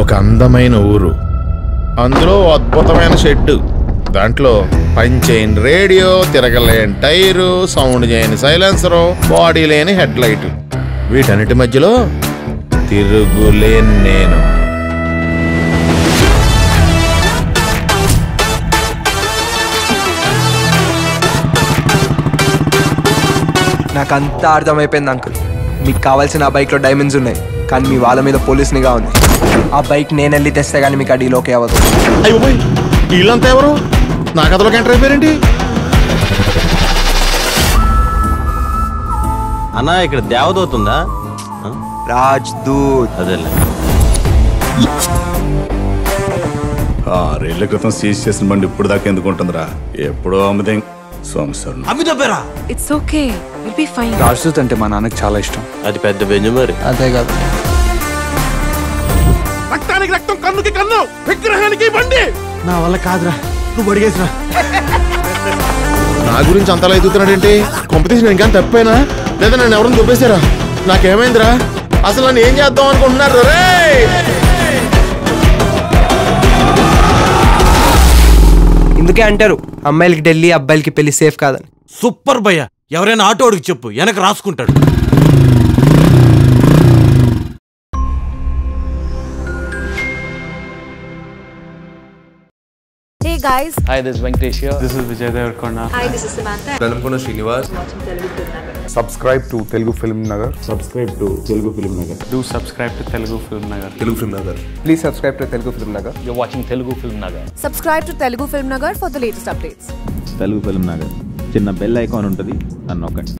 ఒక అందమైన ఊరు అందులో ఓ అద్భుతమైన షెడ్ దాంట్లో పని చేయని రేడియో తిరగలేని టైరు సౌండ్ చేయని సైలెన్సరు బాడీ లేని హెడ్ లైట్ వీటన్నిటి మధ్యలో తిరుగులేని నేను నాకు అంతా అర్థమైపోయింది అంకుల్ మీకు కావాల్సిన ఆ బైక్లో డైమండ్స్ ఉన్నాయి కానీ మీ వాళ్ళ మీద పోలీస్ నిఘా ఉంది ఆ బైక్ నేను వెళ్ళి తెస్తే కానీ మీకు ఆ డీల్ ఓకే అవ్వదు అయ్యో పోయ్ వీళ్ళంతా ఎవరు నా కథలోకి ఎంటర్ అయిపోయారేంటి అన్నా ఇక్కడ దేవదూత ఉందా ఆ? రాజ్ దూత్ అదేలే ఆరేళ్ల క్రితం సీజ్ చేసిన బండి ఇప్పుడు దాకా ఎందుకు ఉంటుందిరా ఎప్పుడో అమ్మదే సంవత్సరం it's okay will be fine Rajdoot అంటే మా నాన్నకి చాలా ఇష్టం అది పెద్ద బెంజు మరి అదే కాదు రక్తానికి రక్తం కన్నుకి కన్ను విగ్రహానికి బండి నా వల్ల కాదురా నువ్వు అడిగేసిరా నా గురించి అంతలా ఎదుగుతున్నాడేంటి కొంపతీసి నేను కానీ తప్పైనా లేదా నన్ను ఎవరైనా దుబ్బేశారా నాకేమైందిరా అసలు నన్ను ఏం చేద్దాం అనుకుంటున్నారు రే ఇందుకే అంటారు అమ్మాయిలకి ఢిల్లీ అబ్బాయిలకి పెళ్లి సేఫ్ కాదని సూపర్ భయ్య ఎవరైనా ఆటోడికి చెప్పు వెనక రాసుకుంటాడు hey guys Hi, this is Venkatesh here. This is Vijay Devarkonda. Hi this is Samantha subscribe to Telugu Film Nagar Do subscribe to Telugu Film Nagar. Please subscribe to Telugu Film Nagar You're watching Telugu Film Nagar. Subscribe to Telugu Film Nagar for the latest updates Telugu Film Nagar చిన్న bell icon ఉంటుంది నన్ను నొక్కండి